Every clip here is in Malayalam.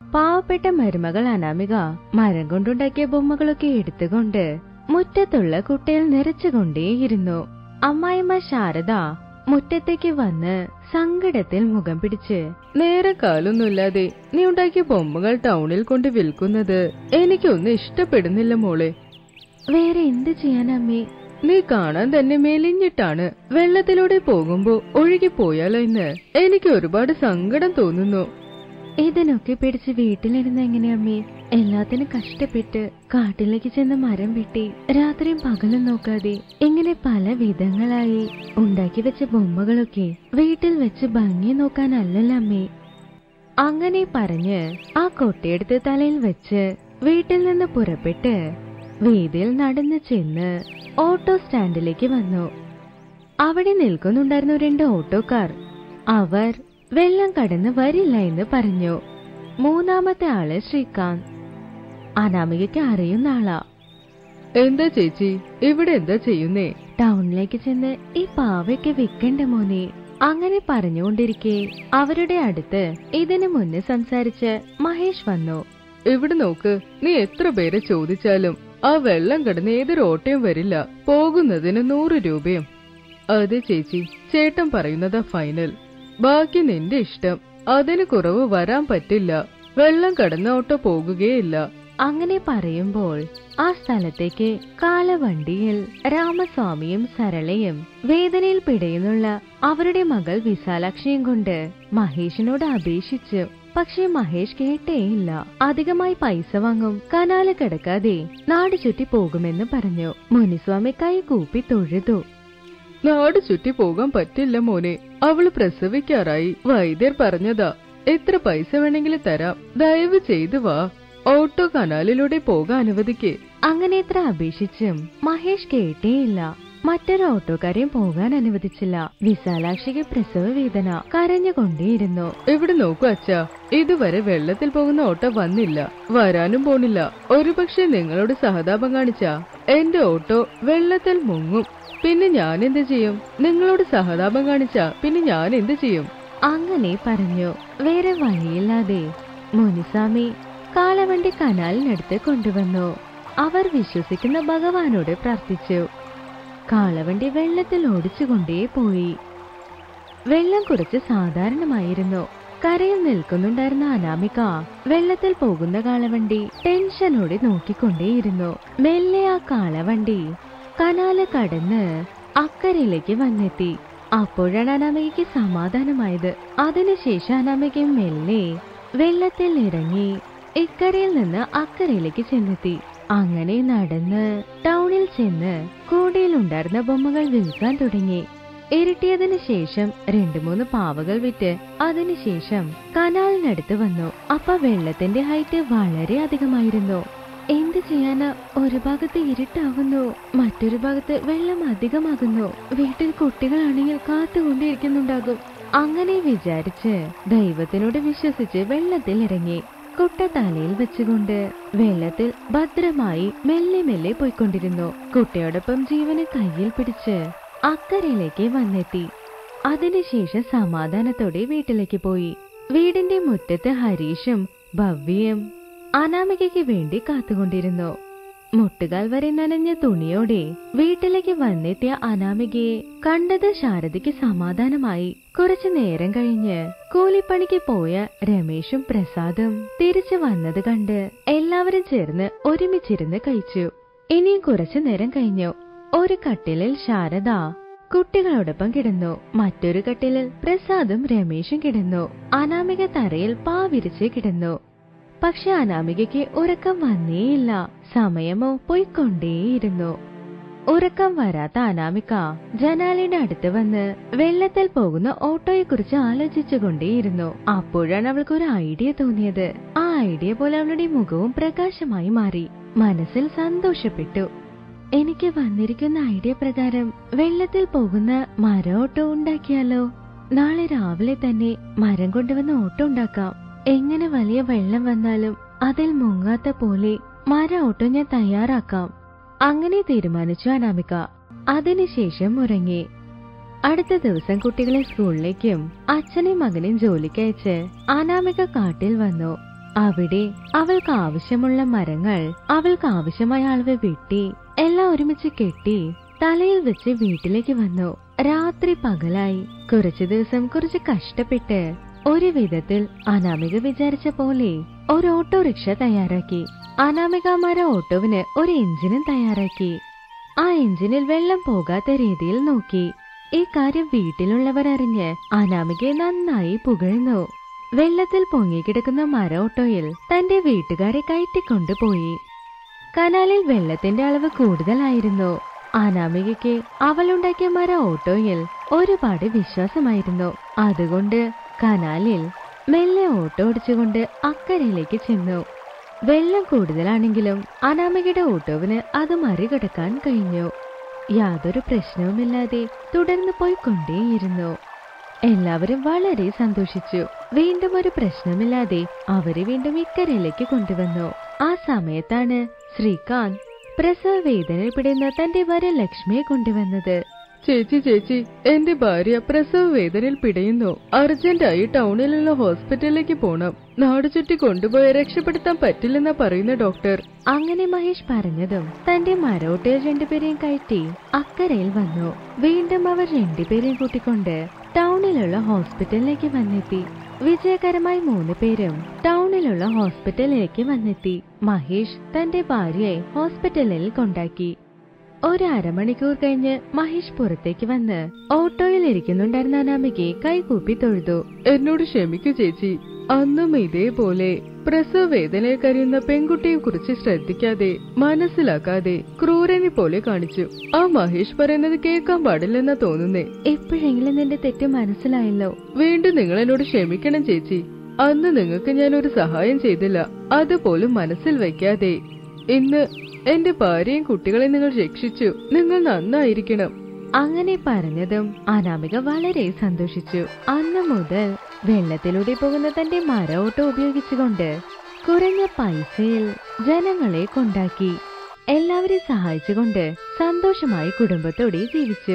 പാവപ്പെട്ട മരുമകൾ അനാമിക മരം കൊണ്ടുണ്ടാക്കിയ ബൊമ്മകളൊക്കെ എടുത്തുകൊണ്ട് മുറ്റത്തുള്ള കുട്ടയിൽ നിറച്ചുകൊണ്ടേയിരുന്നു അമ്മായിമ്മ ശാരദ മുറ്റത്തേക്ക് വന്ന് സങ്കടത്തിൽ മുഖം പിടിച്ച് നേരെ കാലൊന്നുമില്ലാതെ നീ ഉണ്ടാക്കിയ ബൊമ്മകൾ ടൗണിൽ കൊണ്ട് വിൽക്കുന്നത് എനിക്കൊന്നും ഇഷ്ടപ്പെടുന്നില്ല മോളെ വേറെ എന്ത് ചെയ്യാനമ്മേ നീ കാണാൻ തന്നെ മെലിഞ്ഞിട്ടാണ് വെള്ളത്തിലൂടെ പോകുമ്പോ ഒഴുകിപ്പോയാലോ എന്ന് എനിക്ക് ഒരുപാട് സങ്കടം തോന്നുന്നു ഇതിനൊക്കെ പിടിച്ച് വീട്ടിലിരുന്ന് എങ്ങനെയമ്മേ എല്ലാത്തിനും കഷ്ടപ്പെട്ട് കാട്ടിലേക്ക് ചെന്ന് മരം വെട്ടി രാത്രിയും പകലും നോക്കാതെ ഇങ്ങനെ പല വിധങ്ങളായി ഉണ്ടാക്കി വെച്ച ബൊമ്മകളൊക്കെ വീട്ടിൽ വെച്ച് ഭംഗി നോക്കാനല്ലല്ലോ അമ്മേ അങ്ങനെ പറഞ്ഞ് ആ കൊട്ടയെടുത്ത് തലയിൽ വെച്ച് വീട്ടിൽ നിന്ന് പുറപ്പെട്ട് വീതിയിൽ നടന്നു ചെന്ന് ഓട്ടോ സ്റ്റാൻഡിലേക്ക് വന്നു അവിടെ നിൽക്കുന്നുണ്ടായിരുന്ന രണ്ട് ഓട്ടോക്കാർ അവർ വെള്ളം കടന്ന് വരില്ല എന്ന് പറഞ്ഞു മൂന്നാമത്തെ ആള് ശ്രീകാന്ത് അനാമികയ്ക്ക് അറിയുന്ന ആളാ എന്താ ചേച്ചി ഇവിടെ എന്താ ചെയ്യുന്നേ ടൗണിലേക്ക് ചെന്ന് ഈ പാവയ്ക്ക് വിൽക്കണ്ട മോനെ അങ്ങനെ പറഞ്ഞുകൊണ്ടിരിക്കെ അവരുടെ അടുത്ത് ഇതിനു മുന്നേ സംസാരിച്ച് മഹേഷ് വന്നു ഇവിടെ നോക്ക് നീ എത്ര പേരെ ചോദിച്ചാലും ആ വെള്ളം കടന്ന് ഏതൊരു ഓട്ടയും വരില്ല പോകുന്നതിന് നൂറ് രൂപയും അതെ ചേച്ചി ചേട്ടൻ പറയുന്നതാ ഫൈനൽ ബാക്കി നിന്റെ ഇഷ്ടം അതിന് കുറവ് വരാൻ പറ്റില്ല വെള്ളം കടന്ന ഓട്ടോ പോകുകയില്ല അങ്ങനെ പറയുമ്പോൾ ആ സ്ഥലത്തേക്ക് കാലവണ്ടിയിൽ രാമസ്വാമിയും സരളയും വേദനയിൽ പിടയുന്നുള്ള അവരുടെ മകൾ വിശാലാക്ഷിയും കൊണ്ട് മഹേഷിനോട് അപേക്ഷിച്ചു പക്ഷെ മഹേഷ് കേട്ടേയില്ല അധികമായി പൈസ വാങ്ങും കനാല് കിടക്കാതെ നാട് ചുറ്റി പോകുമെന്ന് പറഞ്ഞു മുനിസ്വാമി കൈ കൂപ്പി തൊഴുതു നാട് ചുറ്റി പോകാൻ പറ്റില്ല മോനെ അവള് പ്രസവിക്കാറായി വൈദ്യർ പറഞ്ഞതാ എത്ര പൈസ വേണമെങ്കിലും തരാം ദയവ് ചെയ്ത് വാ ഓട്ടോ കനാലിലൂടെ പോകാൻ അനുവദിക്കേ അങ്ങനെ എത്ര അപേക്ഷിച്ചും മഹേഷ് കേട്ടേയില്ല മറ്റൊരു ഓട്ടോക്കാരെയും പോകാൻ അനുവദിച്ചില്ല വിശാലാക്ഷിക്ക് പ്രസവ വേദന കരഞ്ഞുകൊണ്ടേയിരുന്നു ഇവിടെ നോക്കൂ അച്ഛാ ഇതുവരെ വെള്ളത്തിൽ പോകുന്ന ഓട്ടോ വന്നില്ല വരാനും പോണില്ല ഒരുപക്ഷെ നിങ്ങളോട് സഹതാപം കാണിച്ചാ എന്റെ ഓട്ടോ വെള്ളത്തിൽ മുങ്ങും പിന്നെ ഞാൻ എന്ത് ചെയ്യും നിങ്ങളോട് സഹതാപം കാണിച്ചാ പിന്നെ ഞാൻ എന്ത് ചെയ്യും അങ്ങനെ പറഞ്ഞു വേറെ വഴിയില്ലാതെ മുനിസ്വാമി കാളവണ്ടി കനാലിനടുത്ത് കൊണ്ടുവന്നു അവർ വിശ്വസിക്കുന്ന ഭഗവാനോട് പ്രാർത്ഥിച്ചു കാളവണ്ടി വെള്ളത്തിൽ ഓടിച്ചുകൊണ്ടേ പോയി വെള്ളം കുറച്ച് സാധാരണമായിരുന്നു കരയിൽ നിൽക്കുന്നുണ്ടായിരുന്ന അനാമിക വെള്ളത്തിൽ പോകുന്ന കാളവണ്ടി ടെൻഷനോടെ നോക്കിക്കൊണ്ടേയിരുന്നു മെല്ലെ ആ കാളവണ്ടി കനാല് കടന്ന് അക്കരയിലേക്ക് വന്നെത്തി അപ്പോഴാണ് അനാമികയ്ക്ക് സമാധാനമായത് അതിനുശേഷം അനാമിക മെല്ലെ വെള്ളത്തിൽ ഇറങ്ങി ഇക്കരയിൽ നിന്ന് അക്കരയിലേക്ക് ചെന്നെത്തി അങ്ങനെ നടന്ന് ടൗണിൽ ചെന്ന് കൂടയിലുണ്ടായിരുന്ന ബൊമ്മകൾ വിൽക്കാൻ തുടങ്ങി ഇരട്ടിയതിനു ശേഷം രണ്ടു മൂന്ന് പാവകൾ വിറ്റ് അതിനുശേഷം കനാലിനടുത്ത് വന്നു അപ്പ വെള്ളത്തിന്റെ ഹൈറ്റ് വളരെ അധികമായിരുന്നു എന്ത് ചെയ്യാനാ ഒരു ഭാഗത്ത് ഇരുട്ടാവുന്നു മറ്റൊരു ഭാഗത്ത് വെള്ളം അധികമാകുന്നു വീട്ടിൽ കുട്ടികളാണെങ്കിൽ കാത്തുകൊണ്ടിരിക്കുന്നുണ്ടാകും അങ്ങനെ വിചാരിച്ച് ദൈവത്തിനോട് വിശ്വസിച്ച് വെള്ളത്തിൽ ഇറങ്ങി കുട്ട തലയിൽ വെച്ചുകൊണ്ട് വെള്ളത്തിൽ ഭദ്രമായി മെല്ലെ മെല്ലെ പോയിക്കൊണ്ടിരുന്നു കുട്ടിയോടൊപ്പം ജീവനെ കയ്യിൽ പിടിച്ച് അക്കരയിലേക്ക് വന്നെത്തി അതിനുശേഷം സമാധാനത്തോടെ വീട്ടിലേക്ക് പോയി വീടിന്റെ മുറ്റത്ത് ഹരീഷും ഭവ്യയും അനാമികയ്ക്ക് വേണ്ടി കാത്തുകൊണ്ടിരുന്നു മുട്ടുകാൽ വരെ നനഞ്ഞ തുണിയോടെ വീട്ടിലേക്ക് വന്നെത്തിയ അനാമികയെ കണ്ടത് ശാരദയ്ക്ക് സമാധാനമായി കുറച്ചു നേരം കഴിഞ്ഞ് കൂലിപ്പണിക്ക് പോയ രമേശും പ്രസാദും തിരിച്ചു വന്നത് കണ്ട് എല്ലാവരും ചേർന്ന് ഒരുമിച്ചിരുന്ന് കഴിച്ചു ഇനിയും കുറച്ചു നേരം കഴിഞ്ഞു ഒരു കട്ടിലിൽ ശാരദ കുട്ടികളോടൊപ്പം കിടന്നു മറ്റൊരു കട്ടിലിൽ പ്രസാദും രമേശും കിടന്നു അനാമിക തറയിൽ പാവിരിച്ച് കിടന്നു പക്ഷെ അനാമികയ്ക്ക് ഉറക്കം വന്നേയില്ല സമയമോ പോയിക്കൊണ്ടേയിരുന്നു ഉറക്കം വരാത്ത അനാമിക ജനാലയുടെ അടുത്ത് വന്ന് വെള്ളത്തിൽ പോകുന്ന ഓട്ടോയെ കുറിച്ച് ആലോചിച്ചുകൊണ്ടേയിരുന്നു അപ്പോഴാണ് അവൾക്ക് ഒരു ഐഡിയ തോന്നിയത് ആ ഐഡിയ പോലെ അവളുടെ മുഖവും പ്രകാശമായി മാറി മനസ്സിൽ സന്തോഷപ്പെട്ടു എനിക്ക് വന്നിരിക്കുന്ന ഐഡിയ പ്രകാരം വെള്ളത്തിൽ പോകുന്ന മര ഓട്ടോ ഉണ്ടാക്കിയാലോ നാളെ രാവിലെ തന്നെ മരം കൊണ്ടുവന്ന് ഓട്ടോ ഉണ്ടാക്കാം എങ്ങനെ വലിയ വെള്ളം വന്നാലും അതിൽ മുങ്ങാത്ത പോലെ മര ഓട്ടോ ഞാൻ തയ്യാറാക്കാം അങ്ങനെ തീരുമാനിച്ചു അനാമിക അതിനുശേഷം ഉറങ്ങി അടുത്ത ദിവസം കുട്ടികളെ സ്കൂളിലേക്കും അച്ഛനെയും മകനെയും ജോലിക്കയച്ച് അനാമിക കാട്ടിൽ വന്നു അവിടെ അവൾക്ക് ആവശ്യമുള്ള മരങ്ങൾ അവൾക്ക് ആവശ്യമായ അളവ് വെട്ടി എല്ലാം ഒരുമിച്ച് കെട്ടി തലയിൽ വെച്ച് വീട്ടിലേക്ക് വന്നു രാത്രി പകലായി കുറച്ചു ദിവസം കുറച്ച് കഷ്ടപ്പെട്ട് ഒരു വിധത്തിൽ അനാമിക വിചാരിച്ച പോലെ ഒരു ഓട്ടോറിക്ഷ തയ്യാറാക്കി അനാമികമാര ഓട്ടോവിന് ഒരു എഞ്ചിനും തയ്യാറാക്കി ആ എഞ്ചിനിൽ വെള്ളം പോകാത്ത രീതിയിൽ നോക്കി ഈ കാര്യം വീട്ടിലുള്ളവർ അറിഞ്ഞ് അനാമികയെ നന്നായി പുകഴ്ന്നു വെള്ളത്തിൽ പൊങ്ങിക്കിടക്കുന്ന മര ഓട്ടോയിൽ തന്റെ വീട്ടുകാരെ കയറ്റിക്കൊണ്ടുപോയി കനാലിൽ വെള്ളത്തിന്റെ അളവ് കൂടുതലായിരുന്നു അനാമികയ്ക്ക് അവളുണ്ടാക്കിയ മര ഓട്ടോയിൽ ഒരുപാട് വിശ്വാസമായിരുന്നു അതുകൊണ്ട് കനാലിൽ മെല്ലെ ഓട്ടോ ഓടിച്ചുകൊണ്ട് അക്കരയിലേക്ക് ചെന്നു വെള്ളം കൂടുതലാണെങ്കിലും അനാമികയുടെ ഓട്ടോവിന് അത് മറികടക്കാൻ കഴിഞ്ഞു യാതൊരു പ്രശ്നവുമില്ലാതെ തുടർന്ന് പോയിക്കൊണ്ടേയിരുന്നു എല്ലാവരും വളരെ സന്തോഷിച്ചു വീണ്ടും ഒരു പ്രശ്നമില്ലാതെ അവരെ വീണ്ടും ഇക്കരയിലേക്ക് കൊണ്ടുവന്നു ആ സമയത്താണ് ശ്രീകാന്ത് പ്രസവ വേദനയിൽ പിടിയുന്ന തന്റെ ഭാര്യ ലക്ഷ്മിയെ കൊണ്ടുവന്നത് ചേച്ചി ചേച്ചി എന്റെ ഭാര്യ പ്രസവ വേദനയിൽ പിടയുന്നു അർജന്റായി ടൗണിലുള്ള ഹോസ്പിറ്റലിലേക്ക് പോണം നാട് ചുറ്റി കൊണ്ടുപോയി രക്ഷപ്പെടുത്താൻ പറ്റില്ലെന്നാ പറയുന്ന ഡോക്ടർ അങ്ങനെ മഹേഷ് പറഞ്ഞതും തന്റെ മരോട്ടയിൽ രണ്ടുപേരെയും കയറ്റി അക്കരയിൽ വന്നു വീണ്ടും അവർ രണ്ടുപേരെയും കൂട്ടിക്കൊണ്ട് ടൗണിലുള്ള ഹോസ്പിറ്റലിലേക്ക് വന്നെത്തി വിജയകരമായി മൂന്ന് പേരും ടൗണിലുള്ള ഹോസ്പിറ്റലിലേക്ക് വന്നെത്തി മഹേഷ് തന്റെ ഭാര്യയെ ഹോസ്പിറ്റലിൽ കൊണ്ടാക്കി ഒരു അരമണിക്കൂർ കഴിഞ്ഞ് മഹേഷ് പുറത്തേക്ക് വന്ന് ഓട്ടോയിൽ ഇരിക്കുന്നുണ്ടായിരുന്ന അനാമികയെ കൈകൂപ്പി തൊഴുതു എന്നോട് ക്ഷമിക്കൂ ചേച്ചി അന്നും ഇതേപോലെ പ്രസവ വേദനയിൽ കരയുന്ന പെൺകുട്ടിയെ കുറിച്ച് ശ്രദ്ധിക്കാതെ മനസ്സിലാക്കാതെ ക്രൂരനെ പോലെ കാണിച്ചു ആ മഹേഷ് പറയുന്നത് കേൾക്കാൻ പാടില്ലെന്നാ തോന്നുന്നേ എപ്പോഴെങ്കിലും നിന്റെ തെറ്റ് മനസ്സിലായല്ലോ വീണ്ടും നിങ്ങൾ എന്നോട് ക്ഷമിക്കണം ചേച്ചി അന്ന് നിങ്ങൾക്ക് ഞാൻ ഒരു സഹായം ചെയ്തില്ല അതുപോലും മനസ്സിൽ വയ്ക്കാതെ ഇന്ന് എന്റെ ഭാര്യയും കുട്ടികളെ നിങ്ങൾ രക്ഷിച്ചു നിങ്ങൾ നന്നായിരിക്കണം അങ്ങനെ പറഞ്ഞതും അനാമിക വളരെ സന്തോഷിച്ചു അന്ന് മുതൽ വെള്ളത്തിലൂടെ പോകുന്ന തന്റെ മര ഓട്ടോ ഉപയോഗിച്ചുകൊണ്ട് കുറഞ്ഞ പൈസയിൽ ജനങ്ങളെ കൊണ്ടാക്കി എല്ലാവരെയും സഹായിച്ചുകൊണ്ട് സന്തോഷമായി കുടുംബത്തോടെ ജീവിച്ചു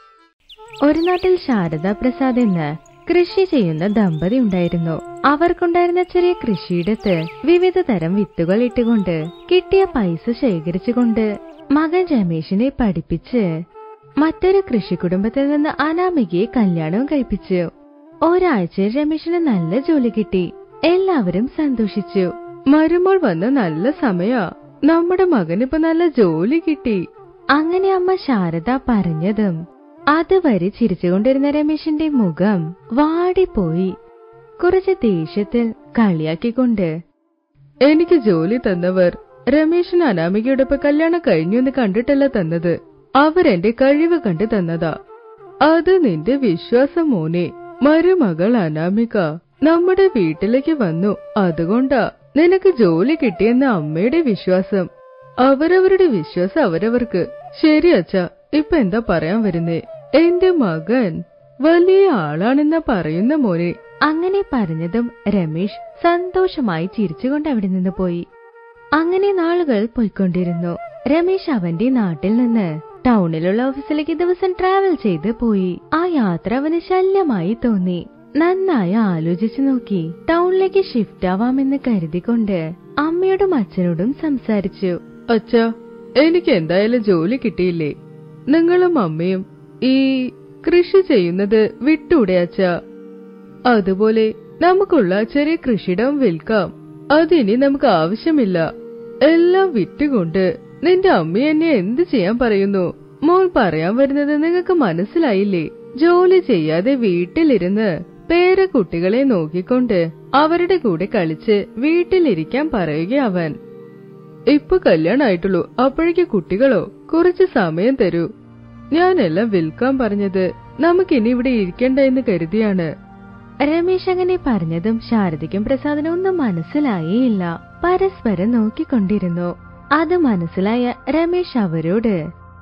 ഒരു നാട്ടിൽ ശാരദ പ്രസാദ് എന്ന് കൃഷി ചെയ്യുന്ന ദമ്പതി ഉണ്ടായിരുന്നു അവർക്കുണ്ടായിരുന്ന ചെറിയ കൃഷിയിടത്ത് വിവിധ തരം വിത്തുകൾ ഇട്ടുകൊണ്ട് കിട്ടിയ പൈസ ശേഖരിച്ചുകൊണ്ട് മകൻ രമേശിനെ പഠിപ്പിച്ച് മറ്റൊരു കൃഷി കുടുംബത്തിൽ നിന്ന് അനാമികയെ കല്യാണവും കഴിപ്പിച്ചു ഒരാഴ്ചയിൽ രമേശിന് നല്ല ജോലി കിട്ടി എല്ലാവരും സന്തോഷിച്ചു മരുമോൾ വന്ന നല്ല സമയാ നമ്മുടെ മകനിപ്പോ നല്ല ജോലി കിട്ടി അങ്ങനെ അമ്മ ശാരദ പറഞ്ഞതും അതുവരെ ചിരിച്ചുകൊണ്ടിരുന്ന രമേശിന്റെ മുഖം വാടിപ്പോയി കുറച്ച് ദേഷ്യത്തിൽ കളിയാക്കിക്കൊണ്ട് എനിക്ക് ജോലി തന്നവർ രമേശിന് അനാമികയോടൊപ്പം കല്യാണം കഴിഞ്ഞു എന്ന് കണ്ടിട്ടല്ല തന്നത് അവരെന്റെ കഴിവ് കണ്ട് തന്നതാ അത് നിന്റെ വിശ്വാസം മോനെ മരുമകൾ അനാമിക നമ്മുടെ വീട്ടിലേക്ക് വന്നു അതുകൊണ്ടാ നിനക്ക് ജോലി കിട്ടിയെന്ന അമ്മയുടെ വിശ്വാസം അവരവരുടെ വിശ്വാസം അവരവർക്ക് ശരി അച്ഛാ ഇപ്പൊ എന്താ പറയാൻ വരുന്നേ എന്റെ മകൻ വലിയ ആളാണെന്നാ പറയുന്ന മോനെ അങ്ങനെ പറഞ്ഞതും രമേശ് സന്തോഷമായി ചിരിച്ചുകൊണ്ട് അവിടെ നിന്ന് പോയി അങ്ങനെ നാളുകൾ പോയിക്കൊണ്ടിരുന്നു രമേശ് അവന്റെ നാട്ടിൽ നിന്ന് ടൗണിലുള്ള ഓഫീസിലേക്ക് ദിവസം ട്രാവൽ ചെയ്ത് പോയി ആ യാത്ര അവന് ശല്യമായി തോന്നി നന്നായി ആലോചിച്ചു നോക്കി ടൗണിലേക്ക് ഷിഫ്റ്റ് ആവാമെന്ന് കരുതിക്കൊണ്ട് അമ്മയോടും അച്ഛനോടും സംസാരിച്ചു അച്ഛാ എനിക്ക് എന്തായാലും ജോലി കിട്ടിയില്ലേ നിങ്ങളും അമ്മയും ഈ കൃഷി ചെയ്യുന്നത് വിട്ടൂടെ അച്ഛാ അതുപോലെ നമുക്കുള്ള ചെറിയ കൃഷിയിടം വിൽക്കാം അതിനി നമുക്ക് ആവശ്യമില്ല എല്ലാം വിറ്റുകൊണ്ട് നിന്റെ അമ്മ എന്നെ എന്ത് ചെയ്യാൻ പറയുന്നു മോൾ പറയാൻ വരുന്നത് നിങ്ങൾക്ക് മനസ്സിലായില്ലേ ജോലി ചെയ്യാതെ വീട്ടിലിരുന്ന് പേരക്കുട്ടികളെ നോക്കിക്കൊണ്ട് അവരുടെ കൂടെ കളിച്ച് വീട്ടിലിരിക്കാൻ പറയുക അവൻ ഇപ്പൊ കല്യാണായിട്ടുള്ളൂ അപ്പോഴേക്ക് കുട്ടികളോ കുറച്ച് സമയം തരൂ ഞാനെല്ലാം വിൽക്കാൻ പറഞ്ഞത് നമുക്കിനി ഇവിടെ ഇരിക്കണ്ട എന്ന് കരുതിയാണ് രമേശ് അങ്ങനെ പറഞ്ഞതും ശാരദയ്ക്കും പ്രസാദിനും ഒന്നും മനസ്സിലായേയില്ല പരസ്പരം നോക്കിക്കൊണ്ടിരുന്നു അത് മനസ്സിലായ രമേശ് അവരോട്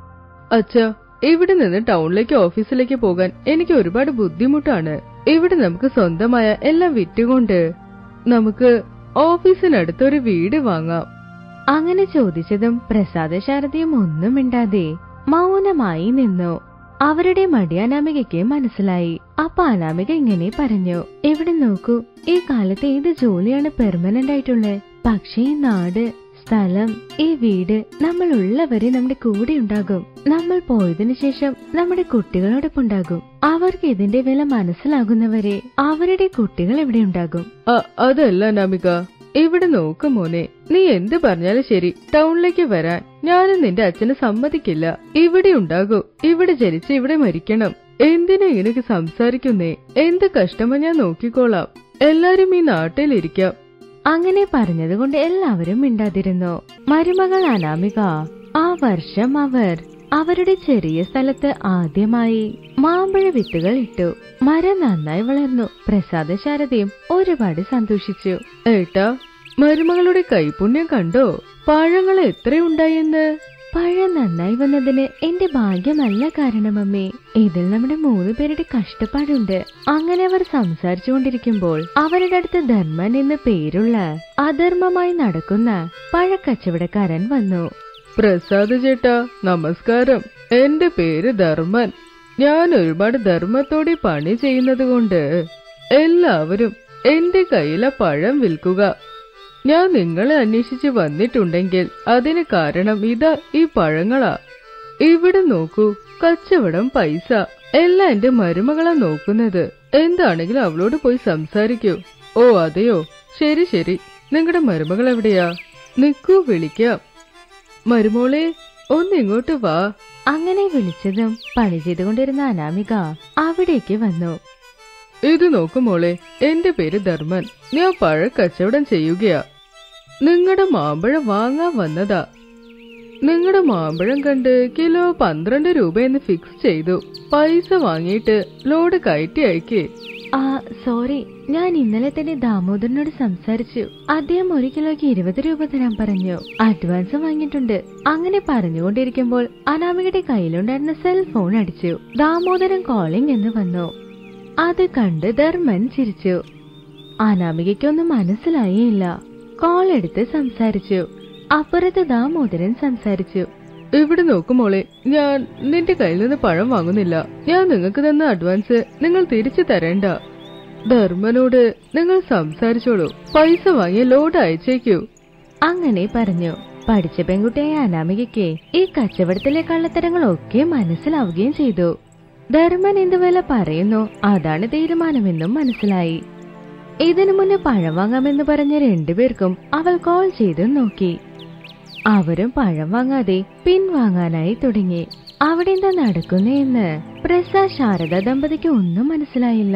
അച്ഛാ ഇവിടെ നിന്ന് ടൗണിലേക്ക് ഓഫീസിലേക്ക് പോകാൻ എനിക്ക് ഒരുപാട് ബുദ്ധിമുട്ടാണ് ഇവിടെ നമുക്ക് സ്വന്തമായ എല്ലാം വിറ്റുകൊണ്ട് നമുക്ക് ഓഫീസിനടുത്ത് ഒരു വീട് വാങ്ങാം അങ്ങനെ ചോദിച്ചതും പ്രസാദ ശാരദയും ഒന്നും മിണ്ടാതെ മൗനമായി നിന്നു അവരുടെ മടി അനാമികയ്ക്ക് മനസ്സിലായി അപ്പൊ അനാമിക ഇങ്ങനെ പറഞ്ഞു ഇവിടെ നോക്കൂ ഈ കാലത്ത് ഏത് ജോലിയാണ് പെർമനന്റ് ആയിട്ടുള്ളത് പക്ഷേ ഈ നാട് സ്ഥലം ഈ വീട് നമ്മൾ ഉള്ളവരെ നമ്മുടെ കൂടെ ഉണ്ടാകും നമ്മൾ പോയതിനു ശേഷം നമ്മുടെ കുട്ടികളോടൊപ്പം ഉണ്ടാകും അവർക്ക് ഇതിന്റെ വില മനസ്സിലാകുന്നവരെ അവരുടെ കുട്ടികൾ ഇവിടെ ഉണ്ടാകും അ- അതല്ല നമിക ഇവിടെ നോക്ക് മോനെ നീ എന്ത് പറഞ്ഞാലും ശരി ടൗണിലേക്ക് വരാൻ ഞാനും നിന്റെ അച്ഛന് സമ്മതിക്കില്ല ഇവിടെ ഉണ്ടാകൂ ഇവിടെ ജനിച്ച് ഇവിടെ മരിക്കണം എന്തിനാ ഇങ്ങനെയൊക്കെ സംസാരിക്കുന്നേ എന്ത് കഷ്ടമാ ഞാൻ നോക്കിക്കോളാം എല്ലാരും ഈ നാട്ടിലിരിക്കാം അങ്ങനെ പറഞ്ഞതുകൊണ്ട് എല്ലാവരും മിണ്ടാതിരുന്നു മരുമകൾ അനാമിക ആ വർഷം അവർ അവരുടെ ചെറിയ സ്ഥലത്ത് ആദ്യമായി മാമ്പഴ വിത്തുകൾ ഇട്ടു മരം നന്നായി വളർന്നു പ്രസാദ ശാരദയും ഒരുപാട് സന്തോഷിച്ചു ഏട്ടാ മരുമകളുടെ കൈപുണ്യം കണ്ടോ പഴങ്ങൾ എത്രയുണ്ടായെന്ന് പഴം നന്നായി വന്നതിന് എന്റെ ഭാഗ്യമല്ല കാരണമമ്മേ ഇതിൽ നമ്മുടെ മൂന്ന് പേരുടെ കഷ്ടപ്പാടുണ്ട് അങ്ങനെ അവർ സംസാരിച്ചുകൊണ്ടിരിക്കുമ്പോൾ അവരുടെ അടുത്ത് ധർമ്മൻ എന്ന് പേരുള്ള അധർമ്മമായി നടക്കുന്ന പഴക്കച്ചവടക്കാരൻ വന്നു പ്രസാദ് ചേട്ടാ നമസ്കാരം എന്റെ പേര് ധർമ്മൻ ഞാൻ ഒരുപാട് ധർമ്മത്തോടെ പണി ചെയ്യുന്നത് കൊണ്ട് എല്ലാവരും എന്റെ കയ്യിലെ പഴം വിൽക്കുക ഞാൻ നിങ്ങളെ അന്വേഷിച്ച് വന്നിട്ടുണ്ടെങ്കിൽ അതിന് കാരണം ഇതാ ഈ പഴങ്ങളാ ഇവിടെ നോക്കൂ കച്ചവടം പൈസ എല്ലാം എന്റെ മരുമകളാ നോക്കുന്നത് എന്താണെങ്കിലും അവളോട് പോയി സംസാരിക്കൂ ഓ അതെയോ ശരി ശരി നിങ്ങളുടെ മരുമകൾ എവിടെയാ നിക്കൂ വിളിക്കാം മരുമോളെ ഒന്ന് ഇങ്ങോട്ട് വാ അങ്ങനെ വിളിച്ചതും പണി ചെയ്തുകൊണ്ടിരുന്ന അനാമിക അവിടേക്ക് വന്നു ഇത് നോക്കു മോളെ എന്റെ പേര് ധർമ്മൻ ഞാൻ പഴ കച്ചവടം ചെയ്യുകയാ നിങ്ങളുടെ മാമ്പഴം വാങ്ങാൻ വന്നതാ നിങ്ങളുടെ മാമ്പഴം കണ്ട് കിലോ പന്ത്രണ്ട് രൂപയെന്ന് ഫിക്സ് ചെയ്തു പൈസ വാങ്ങിയിട്ട് ലോഡ് കയറ്റി അയക്കേ ആ സോറി ഞാൻ ഇന്നലെ തന്നെ ദാമോദരനോട് സംസാരിച്ചു അദ്ദേഹം ഒരു കിലോയ്ക്ക് ഇരുപത് രൂപ തരാൻ പറഞ്ഞു അഡ്വാൻസ് വാങ്ങിയിട്ടുണ്ട് അങ്ങനെ പറഞ്ഞുകൊണ്ടിരിക്കുമ്പോൾ അനാമികയുടെ കയ്യിലുണ്ടായിരുന്ന സെൽ ഫോൺ അടിച്ചു ദാമോദരൻ കോളിംഗ് എന്ന് വന്നു അത് കണ്ട് ധർമ്മൻ ചിരിച്ചു അനാമികയ്ക്കൊന്നും മനസ്സിലായില്ല കോൾ എടുത്ത് സംസാരിച്ചു അപ്പുറത്ത് ദാമോദരൻ സംസാരിച്ചു ഇവിടെ നോക്കു മോളെ ഞാൻ നിന്റെ കയ്യിൽ നിന്ന് പഴം വാങ്ങുന്നില്ല ഞാൻ നിങ്ങൾക്ക് തന്ന അഡ്വാൻസ് നിങ്ങൾ തിരിച്ചു തരേണ്ട ധർമ്മനോട് നിങ്ങൾ സംസാരിച്ചോളൂ പൈസ വാങ്ങി ലോഡ് അയച്ചേക്കൂ അങ്ങനെ പറഞ്ഞു പഠിച്ച പെൺകുട്ടിയായ അനാമികയ്ക്ക് ഈ കച്ചവടത്തിലെ കള്ളത്തരങ്ങളൊക്കെ മനസ്സിലാവുകയും ചെയ്തു ധർമ്മൻ എന്ത് വില പറയുന്നു അതാണ് തീരുമാനമെന്നും മനസ്സിലായി ഇതിനു മുന്നേ പഴം വാങ്ങാമെന്ന് പറഞ്ഞ രണ്ടുപേർക്കും അവൾ കോൾ ചെയ്ത് നോക്കി അവരും പഴം വാങ്ങാതെ പിൻവാങ്ങാനായി തുടങ്ങി അവിടെ എന്താ നടക്കുന്നതെന്ന് പ്രസാദ് ശാരദ ദമ്പതിക്ക് ഒന്നും മനസ്സിലായില്ല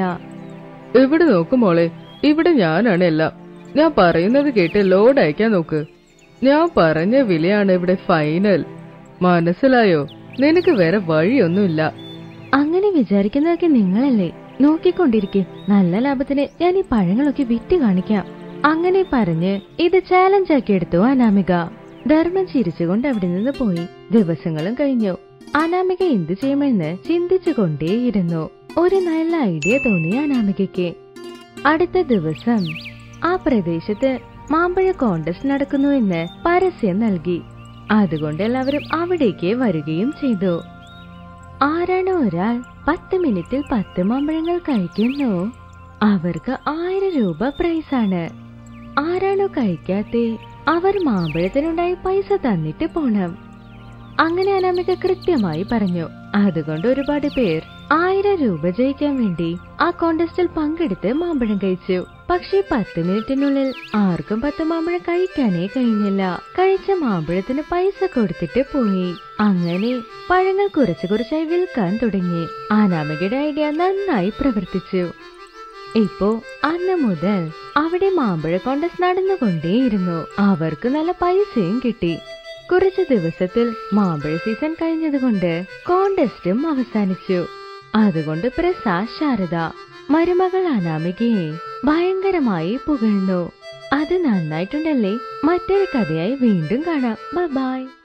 ഇവിടെ നോക്കു മോളെ ഇവിടെ ഞാനാണ് എല്ലാം ഞാൻ പറയുന്നത് കേട്ട് ലോഡ് അയക്കാൻ നോക്ക് ഞാൻ പറഞ്ഞ വിലയാണ് ഇവിടെ ഫൈനൽ മനസ്സിലായോ നിനക്ക് വേറെ വഴിയൊന്നുമില്ല അങ്ങനെ വിചാരിക്കുന്നതൊക്കെ നിങ്ങളല്ലേ നോക്കിക്കൊണ്ടിരിക്കെ നല്ല ലാഭത്തിന് ഞാൻ ഈ പഴങ്ങളൊക്കെ വിറ്റ് കാണിക്കാം അങ്ങനെ പറഞ്ഞ് ഇത് ചാലഞ്ച് ആക്കി എടുത്തു അനാമിക ധർമ്മം ചിരിച്ചുകൊണ്ട് അവിടെ നിന്ന് പോയി ദിവസങ്ങളും കഴിഞ്ഞു അനാമിക എന്തു ചെയ്യുമെന്ന് ചിന്തിച്ചുകൊണ്ടേയിരുന്നു ഒരു നല്ല ഐഡിയ തോന്നി അനാമികയ്ക്ക് അടുത്ത ദിവസം ആ പ്രദേശത്ത് മാമ്പഴ കോണ്ടസ്റ്റ് നടക്കുന്നു എന്ന് പരസ്യം നൽകി അതുകൊണ്ട് എല്ലാവരും അവിടേക്ക് വരികയും ചെയ്തു ആരാണ് ഒരാൾ പത്ത് മിനിറ്റിൽ പത്ത് മാമ്പഴങ്ങൾ കഴിക്കുന്നു അവർക്ക് ആയിരം രൂപ പ്രൈസാണ് ആരാണോ കഴിക്കാത്തെ അവർ മാമ്പഴത്തിനുണ്ടായി പൈസ തന്നിട്ട് പോണം അങ്ങനെ അനാമിക കൃത്യമായി പറഞ്ഞു അതുകൊണ്ട് ഒരുപാട് പേർ ആയിരം രൂപ ജയിക്കാൻ വേണ്ടി ആ കോണ്ടസ്റ്റിൽ പങ്കെടുത്ത് മാമ്പഴം കഴിച്ചു പക്ഷേ പത്ത് മിനിറ്റിനുള്ളിൽ ആർക്കും പത്ത് മാമ്പഴം കഴിക്കാനേ കഴിഞ്ഞില്ല കഴിച്ച മാമ്പഴത്തിന് പൈസ കൊടുത്തിട്ട് പോയി അങ്ങനെ പഴങ്ങൾ കുറച്ചു കുറച്ചായി വിൽക്കാൻ തുടങ്ങി അനാമികയുടെ ഐഡിയ നന്നായി പ്രവർത്തിച്ചു ഇപ്പോ അന്ന് മുതൽ അവിടെ മാമ്പഴ കോണ്ടസ്റ്റ് നടന്നുകൊണ്ടേയിരുന്നു അവർക്ക് നല്ല പൈസയും കിട്ടി കുറച്ചു ദിവസത്തിൽ മാമ്പഴ സീസൺ കഴിഞ്ഞതുകൊണ്ട് കോണ്ടസ്റ്റും അവസാനിച്ചു അതുകൊണ്ട് പ്രസാദ് ശാരദ മരുമകൾ അനാമികയെ ഭയങ്കരമായി പുകഴ്ന്നു അത് നന്നായിട്ടുണ്ടല്ലേ മറ്റൊരു കഥയായി വീണ്ടും കാണാം ബൈ